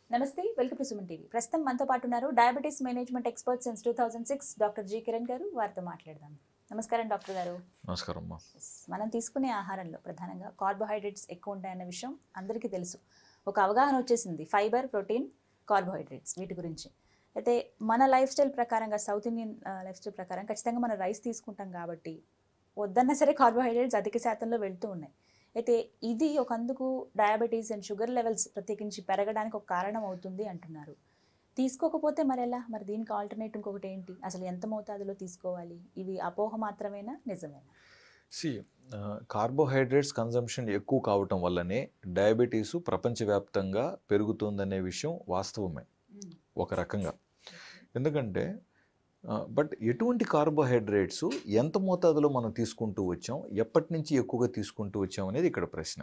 నమస్తే welcome to Suman TV ప్రస్తుతం మనతో పాటు ఉన్నారు diabetes management expert since two thousand six doctor G Kiran గారు వారితో మాట్లాడదాం నమస్కారం డాక్టర్ గారు నమస్కారం అమ్మా Yes. మనం తీసుకునే ఆహారంలో ప్రధానంగా కార్బోహైడ్రేట్స్ ఎక్కువ ఉంటాయన్న విషయం అందరికీ తెలుసు ఒక అవగాహన వచ్చేసింది ఫైబర్ ప్రోటీన్ కార్బోహైడ్రేట్స్ వీటి గురించి అయితే మన లైఫ్ స్టైల్ ప్రకారంగా సౌత్ ఇండియన్ లైఫ్ స్టైల్ ప్రకారం ఖచ్చితంగా మనం రైస్ తీసుకుంటాం కాబట్టి వద్దన్నా సరే కార్బోహైడ్రేట్స్ అధిక శాతంలో వెళ్తూ ఉన్నాయి అయితే ఇది ఒక అందుకు డయాబెటీస్ అండ్ షుగర్ లెవెల్స్ ప్రత్యేకించి పెరగడానికి ఒక కారణం అవుతుంది అంటున్నారు తీసుకోకపోతే మరి ఎలా మరి దీనికి ఆల్టర్నేట్ ఇంకొకటి ఏంటి అసలు ఎంత మోతాదులో తీసుకోవాలి ఇవి అపోహ మాత్రమేనా నిజమేనా సి కార్బోహైడ్రేట్స్ కన్జంప్షన్ ఎక్కువ కావటం వల్లనే డయాబెటీసు ప్రపంచవ్యాప్తంగా పెరుగుతుందనే విషయం వాస్తవమే ఒక రకంగా ఎందుకంటే బట్ ఎటువంటి కార్బోహైడ్రేట్స్ ఎంత మోతాదులో మనం తీసుకుంటూ వచ్చాం ఎప్పటి నుంచి ఎక్కువగా తీసుకుంటూ వచ్చాం అనేది ఇక్కడ ప్రశ్న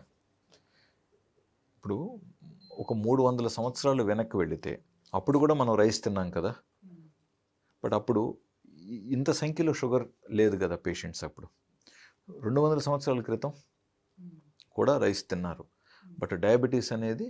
ఇప్పుడు ఒక మూడు వందల సంవత్సరాలు వెనక్కి వెళితే అప్పుడు కూడా మనం రైస్ తిన్నాం కదా బట్ అప్పుడు ఇ- ఇంత సంఖ్యలో షుగర్ లేదు కదా పేషెంట్స్ అప్పుడు రెండు వందల సంవత్సరాల క్రితం కూడా రైస్ తిన్నారు బట్ డయాబెటీస్ అనేది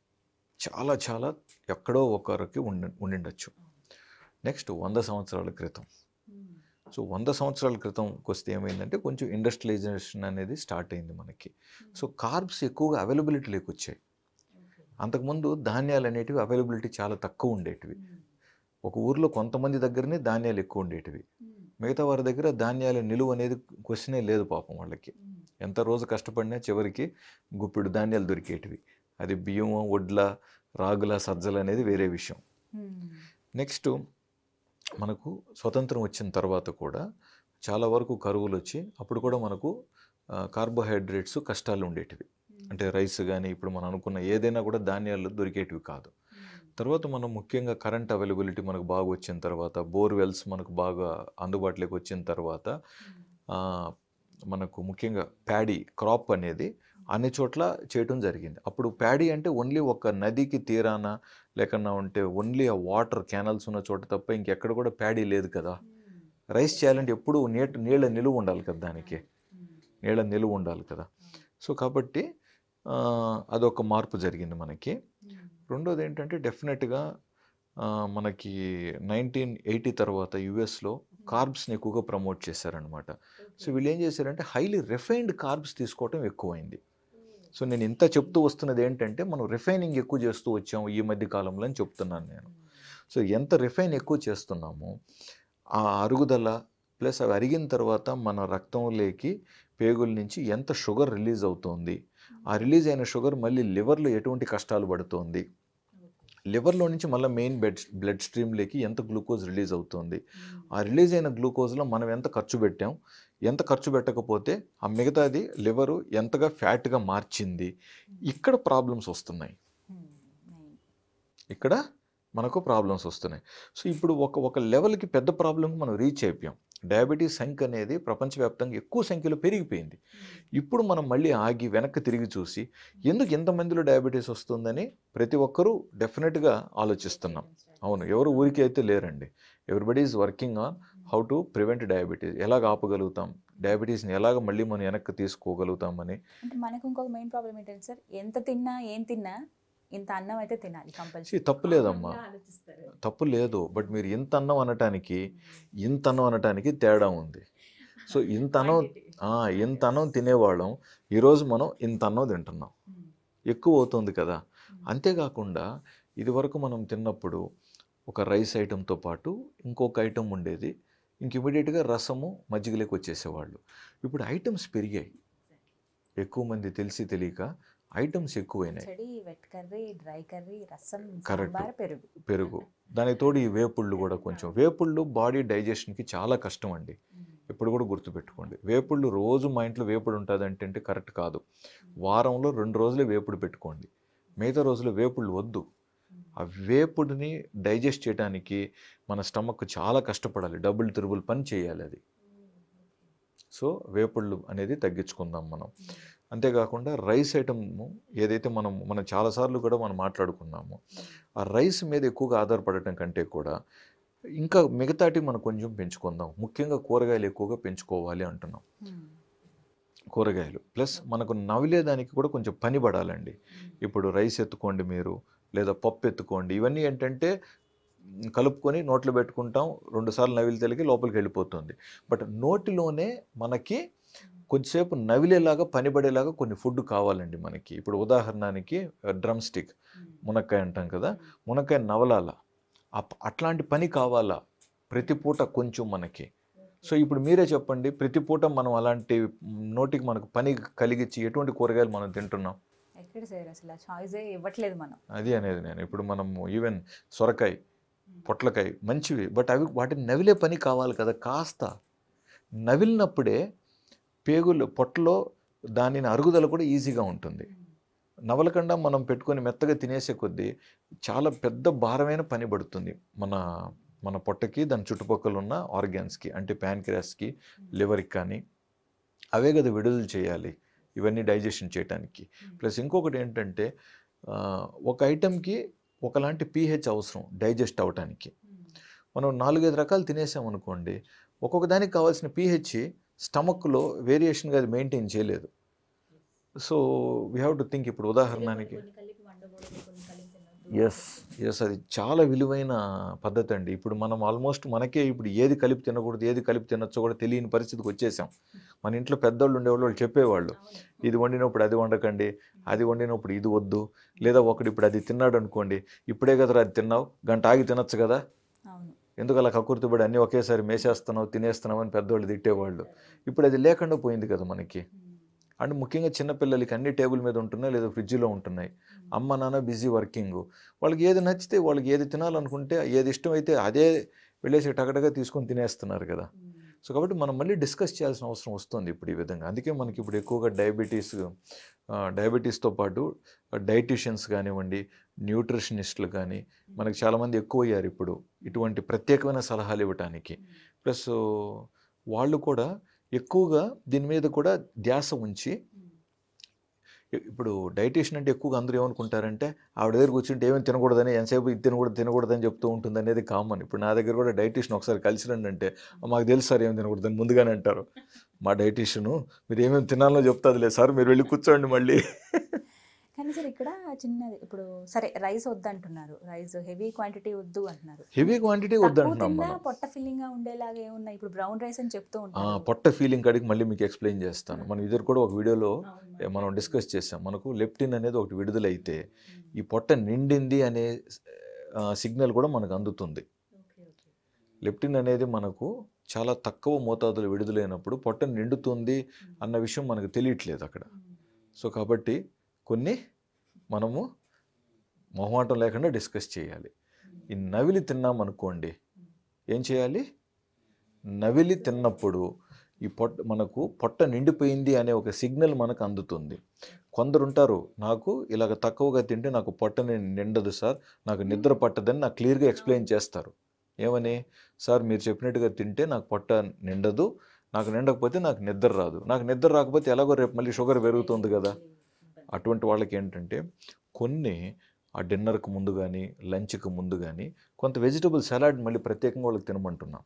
చాలా చాలా ఎక్కడో ఒకరికి ఉండి ఉండిండొచ్చు నెక్స్ట్ వంద సంవత్సరాల క్రితం సో వంద సంవత్సరాల క్రితంకి వస్తే ఏమైందంటే కొంచెం ఇండస్ట్రియలైజేషన్ అనేది స్టార్ట్ అయింది మనకి సో కార్బ్స్ ఎక్కువగా అవైలబిలిటీ లేకొచ్చాయి అంతకుముందు ధాన్యాలు అనేటివి అవైలబిలిటీ చాలా తక్కువ ఉండేటివి ఒక ఊర్లో కొంతమంది దగ్గరనే ధాన్యాలు ఎక్కువ ఉండేటివి మిగతా వారి దగ్గర ధాన్యాల నిలువ అనేది క్వశ్చనే లేదు పాపం వాళ్ళకి ఎంత రోజు కష్టపడినా చివరికి గుప్పిడు ధాన్యాలు దొరికేటివి అది బియ్యం వడ్ల రాగుల సజ్జలు అనేది వేరే విషయం నెక్స్ట్ మనకు స్వతంత్రం వచ్చిన తర్వాత కూడా చాలా వరకు కరువులు వచ్చి అప్పుడు కూడా మనకు ఆ, కార్బోహైడ్రేట్స్ కష్టాలు ఉండేటివి అంటే రైస్ కానీ ఇప్పుడు మనం అనుకున్న ఏదైనా కూడా ధాన్యాలు దొరికేటివి కాదు తర్వాత మనం ముఖ్యంగా కరెంట్ అవైలబిలిటీ మనకు బాగా వచ్చిన తర్వాత బోర్వెల్స్ మనకు బాగా అందుబాటులోకి వచ్చిన తర్వాత ఆ, మనకు ముఖ్యంగా ప్యాడీ క్రాప్ అనేది అన్ని చోట్ల చేయటం జరిగింది అప్పుడు ప్యాడీ అంటే ఓన్లీ ఒక నదికి తీరాన లేకన్నా ఉంటే ఓన్లీ ఆ వాటర్ క్యానల్స్ ఉన్న చోట తప్ప ఇంకెక్కడ కూడా ప్యాడీ లేదు కదా రైస్ చేయాలంటే ఎప్పుడు నీట నీళ్ళ నిలువ ఉండాలి కదా దానికి నీళ్ళ నిలువ ఉండాలి కదా సో కాబట్టి ఆ, అదొక మార్పు జరిగింది మనకి రెండోది ఏంటంటే డెఫినెట్గా ఆ, మనకి నైన్టీన్ ఎయిటీ తర్వాత యుఎస్లో కార్బ్స్ని ఎక్కువగా ప్రమోట్ చేశారనమాట సో వీళ్ళు ఏం చేశారంటే హైలీ రిఫైన్డ్ కార్బ్స్ తీసుకోవటం ఎక్కువైంది సో నేను ఇంత చెప్తూ వస్తున్నది ఏంటంటే మనం రిఫైనింగ్ ఎక్కువ చేస్తూ వచ్చాము ఈ మధ్య కాలంలో అని చెప్తున్నాను నేను సో ఎంత రిఫైన్ ఎక్కువ చేస్తున్నామో ఆ అరుగుదల ప్లస్ అవి అరిగిన తర్వాత మన రక్తంలోకి పేగుల నుంచి ఎంత షుగర్ రిలీజ్ అవుతుంది ఆ రిలీజ్ అయిన షుగర్ మళ్ళీ లివర్లో ఎటువంటి కష్టాలు పడుతుంది లివర్లో నుంచి మళ్ళీ మెయిన్ బెడ్ బ్లడ్ స్ట్రీమ్లోకి ఎంత గ్లూకోజ్ రిలీజ్ అవుతుంది ఆ రిలీజ్ అయిన గ్లూకోజ్లో మనం ఎంత ఖర్చు పెట్టాం ఎంత ఖర్చు పెట్టకపోతే ఆ మిగతాది లివరు ఎంతగా ఫ్యాట్గా మార్చింది ఇక్కడ ప్రాబ్లమ్స్ వస్తున్నాయి ఇక్కడ మనకు ప్రాబ్లమ్స్ వస్తున్నాయి సో ఇప్పుడు ఒక ఒక లెవెల్కి పెద్ద ప్రాబ్లంకి మనం రీచ్ అయిపోయాం డయాబెటీస్ సంఖ్య అనేది ప్రపంచవ్యాప్తంగా ఎక్కువ సంఖ్యలో పెరిగిపోయింది ఇప్పుడు మనం మళ్ళీ ఆగి వెనక్కి తిరిగి చూసి ఎందుకు ఇంతమందిలో డయాబెటీస్ వస్తుందని ప్రతి ఒక్కరూ డెఫినెట్గా ఆలోచిస్తున్నాం అవును ఎవరు ఊరికి అయితే లేరండి everybody is working on how to prevent diabetes ఎలాగ ఆపగలుగుతాం డయాబెటీస్ని ఎలాగ మళ్ళీ మనం వెనక్కి తీసుకోగలుగుతామని అంటే మనకు ఇంకొక మెయిన్ ప్రాబ్లం ఏంటంటే సార్ ఎంత తిన్నా ఏం తిన్నా ఇంత అన్నం అయితే తినాలి కంపల్సరీ See, తప్పు లేదమ్మా తప్పు లేదు బట్ మీరు ఇంత అన్నం అనటానికి ఇంత అన్నం అనటానికి తేడా ఉంది సో ఇంత అన్నం ఆ, ఇంత అన్నం తినేవాళ్ళం ఈరోజు మనం ఇంత అన్నం తింటున్నాం ఎక్కువ అవుతుంది కదా అంతేకాకుండా ఇదివరకు మనం తిన్నప్పుడు ఒక రైస్ ఐటెంతో పాటు ఇంకొక ఐటెం ఉండేది ఇంక ఇమీడియట్గా రసము మజ్జిగలోకి వచ్చేసేవాళ్ళు ఇప్పుడు ఐటమ్స్ పెరిగాయి ఎక్కువ మంది తెలిసి తెలియక ఐటమ్స్ ఎక్కువైనాయి చెడి wet curry dry curry rasam Correct. Sambar పెరుగు పెరుగు దానికి తోడు ఈ వేపుళ్ళు కూడా కొంచెం వేపుళ్ళు బాడీ డైజెషన్కి చాలా కష్టం అండి ఎప్పుడు కూడా గుర్తుపెట్టుకోండి వేపుళ్ళు రోజు మా ఇంట్లో వేపుడు ఉంటుంది అంటే అంటే కరెక్ట్ కాదు వారంలో రెండు రోజులే వేపుడు పెట్టుకోండి మిగతా రోజులు వేపుళ్ళు వద్దు ఆ వేపుడిని డైజెస్ట్ చేయడానికి మన స్టమక్ చాలా కష్టపడాలి డబుల్ త్రిబుల్ పని చేయాలి అది సో వేపుళ్ళు అనేది తగ్గించుకుందాం మనం అంతేకాకుండా రైస్ ఐటమ్ ఏదైతే మనం మనం చాలాసార్లు కూడా మనం మాట్లాడుకున్నాము ఆ రైస్ మీద ఎక్కువగా ఆధారపడటం కంటే కూడా ఇంకా మిగతాటి మనం కొంచెం పెంచుకుందాం ముఖ్యంగా కూరగాయలు ఎక్కువగా పెంచుకోవాలి అంటున్నాం కూరగాయలు ప్లస్ మనకు నవిలేదానికి కూడా కొంచెం పని పడాలండి ఇప్పుడు రైస్ ఎత్తుకోండి మీరు లేదా పప్పు ఎత్తుకోండి ఇవన్నీ ఏంటంటే మ్, కలుపుకొని నోట్లో పెట్టుకుంటాం రెండుసార్లు నవిలి తెలిగి లోపలికి వెళ్ళిపోతుంది బట్ నోటిలోనే మనకి కొద్దిసేపు నవిలేలాగా పనిపడేలాగా కొన్ని ఫుడ్ కావాలండి మనకి ఇప్పుడు ఉదాహరణకి డ్రమ్ స్టిక్ మునక్కాయ అంటాం కదా మునక్కాయ నవలాల అప్- అట్లాంటి పని కావాలా ప్రతి పూట కొంచెం మనకి సో ఇప్పుడు మీరే చెప్పండి ప్రతి పూట మనం అలాంటి మ్, నోటికి మనకు పని కలిగించి ఎటువంటి కూరగాయలు మనం తింటున్నాం ఎక్కడ సార్ అసలు ఆ చాయిసే ఇవ్వట్లేదు మనం అది అనేది నేను ఇప్పుడు మనం ఈవెన్ సొరకాయ పొట్లకాయ మంచివి బట్ అవి వాటిని నవిలే పని కావాలి కదా కాస్త నవిలినప్పుడే పేగులు పొట్టలో దానిని అరుగుదల కూడా ఈజీగా ఉంటుంది నవలకుండా మనం పెట్టుకొని మెత్తగా తినేసే కొద్దీ చాలా పెద్ద భారమైన పని పడుతుంది మన మన పొట్టకి దాని చుట్టుపక్కల ఉన్న ఆర్గాన్స్కి అంటే ప్యాన్క్రాస్కి లివర్కి కానీ అవే కదా విడుదల చేయాలి ఇవన్నీ డైజెషన్ చేయడానికి ప్లస్ ఇంకొకటి ఏంటంటే ఆ, ఒక ఐటెంకి ఒకలాంటి పీహెచ్ అవసరం డైజెస్ట్ అవ్వటానికి మనం నాలుగైదు రకాలు తినేసామనుకోండి ఒక్కొక్క దానికి కావాల్సిన పీహెచ్ స్టమక్లో వేరియేషన్గా అది మెయింటైన్ చేయలేదు so we have to think ఇప్పుడు ఉదాహరణకి ఎస్ ఎస్ అది చాలా విలువైన పద్ధతి అండి ఇప్పుడు మనం ఆల్మోస్ట్ మనకే ఇప్పుడు ఏది కలిపి తినకూడదు ఏది కలిపి తినొచ్చో కూడా తెలియని పరిస్థితికి వచ్చేసాం మన ఇంట్లో పెద్దోళ్ళు ఉండేవాళ్ళు వాళ్ళు చెప్పేవాళ్ళు ఇది వండినప్పుడు అది వండకండి అది వండినప్పుడు ఇది వద్దు లేదా ఒకడు ఇప్పుడు అది తిన్నాడు అనుకోండి ఇప్పుడే కదరా అది తిన్నావు గంట ఆగి తినొచ్చు కదా అవును ఎందుకు అలా కక్కుర్తిపడి అన్నీ ఒకేసారి మేసేస్తున్నావు తినేస్తున్నావు అని పెద్దవాళ్ళు తిట్టేవాళ్ళు ఇప్పుడు అది లేకుండా పోయింది కదా మనకి అండ్ ముఖ్యంగా చిన్నపిల్లలకి అన్ని టేబుల్ మీద ఉంటున్నాయి లేదా ఫ్రిడ్జ్లో ఉంటున్నాయి అమ్మ నాన్న బిజీ వర్కింగ్ వాళ్ళకి ఏది నచ్చితే వాళ్ళకి ఏది తినాలనుకుంటే ఏది ఇష్టమైతే అదే వెళ్ళేసి టగటగా తీసుకొని తినేస్తున్నారు కదా సో కాబట్టి మనం మళ్ళీ డిస్కస్ చేయాల్సిన అవసరం వస్తుంది ఇప్పుడు ఈ విధంగా అందుకే మనకి ఇప్పుడు ఎక్కువగా డయాబెటీస్ డయాబెటీస్తో పాటు డైటీషియన్స్ కానివ్వండి న్యూట్రిషనిస్టులు కానీ మనకి చాలామంది ఎక్కువ అయ్యారు ఇప్పుడు ఇటువంటి ప్రత్యేకమైన సలహాలు ఇవ్వటానికి ప్లస్ వాళ్ళు కూడా ఎక్కువగా దీని మీద కూడా ధ్యాస ఉంచి ఇ- ఇప్పుడు డైటీషియన్ అంటే ఎక్కువగా అందరూ ఏమనుకుంటారంటే ఆవిడ దగ్గర కూర్చుంటే ఏమేమి తినకూడదని ఎంతసేపు ఇది తినకూడదు తినకూడదని చెప్తూ ఉంటుంది అనేది కామన్ ఇప్పుడు నా దగ్గర కూడా డైటీషియన్ ఒకసారి కలిసి రండి అంటే మాకు తెలుసు సార్ ఏం తినకూడదని ముందుగానే అంటారు మా డైటీషియను మీరు ఏమేమి తినాలో చెప్తాదిలే సార్ మీరు వెళ్ళి కూర్చోండి మళ్ళీ కానీ సార్ ఇక్కడ చిన్నది ఇప్పుడు సరే రైస్ వద్దంటున్నారు రైస్ హెవీ క్వాంటిటీ వద్దు అంటున్నారు హెవీ క్వాంటిటీ తక్కువ వద్దంటున్నాం తిన్నా మనం పొట్ట ఫిల్లింగ్ గా ఉండేలాగా ఏమున్నాయి ఇప్పుడు బ్రౌన్ రైస్ అని చెప్తూ ఆ, ఉంటారు పొట్ట ఫీలింగ్ కాడికి మళ్ళీ మీకు ఎక్స్ప్లెయిన్ చేస్తాను మనం ఇద్దరు కూడా ఒక వీడియోలో ఏ, మనం డిస్కస్ చేసాం మనకు లెప్టిన్ అనేది ఒకటి విడుదలైతే ఈ పొట్ట నిండింది అనే సిగ్నల్ కూడా మనకు అందుతుంది లెప్టిన్ అనేది మనకు చాలా తక్కువ మోతాదులో విడుదలైనప్పుడు పొట్ట నిండుతుంది అన్న విషయం మనకు తెలియట్లేదు అక్కడ సో కాబట్టి కొన్ని మనము మొహమాటం లేకుండా డిస్కస్ చేయాలి ఈ నవిలి తిన్నాం అనుకోండి ఏం చేయాలి నవిలి తిన్నప్పుడు ఈ పొట్ట మనకు పొట్ట నిండిపోయింది అనే ఒక సిగ్నల్ మనకు అందుతుంది కొందరు ఉంటారు నాకు ఇలాగ తక్కువగా తింటే నాకు పొట్ట ని- నిండదు సార్ నాకు నిద్ర పట్టదని నాకు క్లియర్గా ఎక్స్ప్లెయిన్ చేస్తారు ఏమని సార్ మీరు చెప్పినట్టుగా తింటే నాకు పొట్ట నిండదు నాకు నిండకపోతే నాకు నిద్ర రాదు నాకు నిద్ర రాకపోతే ఎలాగో రేపు మళ్ళీ షుగర్ పెరుగుతుంది కదా అటువంటి వాళ్ళకి ఏంటంటే కొన్ని ఆ డిన్నర్కి ముందు కానీ లంచ్కి ముందు కానీ కొంత వెజిటబుల్ సలాడ్ మళ్ళీ ప్రత్యేకంగా వాళ్ళకి తినమంటున్నాం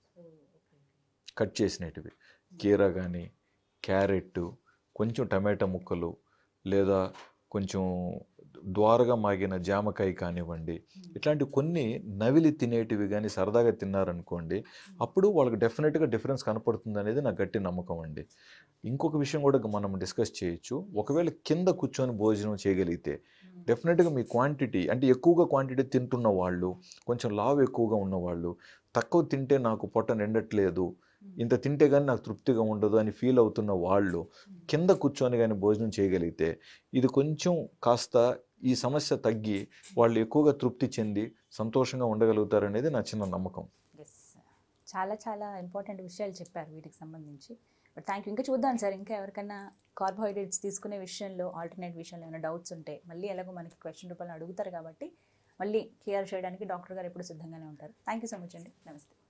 కట్ చేసినటివి కీరా కానీ క్యారెట్ కొంచెం టమాటా ముక్కలు లేదా కొంచెం ద్వారగా మాగిన జామకాయ కానివ్వండి ఇట్లాంటి కొన్ని నవిలి తినేటివి కానీ సరదాగా తిన్నారనుకోండి అప్పుడు వాళ్ళకి డెఫినెట్గా డిఫరెన్స్ కనపడుతుంది అనేది నా గట్టి నమ్మకం అండి ఇంకొక విషయం కూడా మనం డిస్కస్ చేయొచ్చు ఒకవేళ కింద కూర్చొని భోజనం చేయగలిగితే డెఫినెట్గా మీ క్వాంటిటీ అంటే ఎక్కువగా క్వాంటిటీ తింటున్న వాళ్ళు కొంచెం లావు ఎక్కువగా ఉన్నవాళ్ళు తక్కువ తింటే నాకు పొట్ట నిండట్లేదు ఇంత తింటే కానీ నాకు తృప్తిగా ఉండదు అని ఫీల్ అవుతున్న వాళ్ళు కింద కూర్చొని కానీ భోజనం చేయగలిగితే ఇది కొంచెం కాస్త ఈ సమస్య తగ్గి వాళ్ళు ఎక్కువగా తృప్తి చెంది సంతోషంగా ఉండగలుగుతారనేది నా చిన్న నమ్మకం ఎస్ చాలా చాలా ఇంపార్టెంట్ విషయాలు చెప్పారు వీటికి సంబంధించి బట్ థ్యాంక్ యూ ఇంకా చూద్దాం సార్ ఇంకా ఎవరికైనా కార్బోహైడ్రేట్స్ తీసుకునే విషయంలో ఆల్టర్నేట్ విషయంలో ఏమైనా డౌట్స్ ఉంటే మళ్ళీ ఎలాగో మనకి క్వశ్చన్ రూపంలో అడుగుతారు కాబట్టి మళ్ళీ క్లియర్ చేయడానికి డాక్టర్ గారు ఎప్పుడు సిద్ధంగానే ఉంటారు థ్యాంక్ యూ సో మచ్ అండి నమస్తే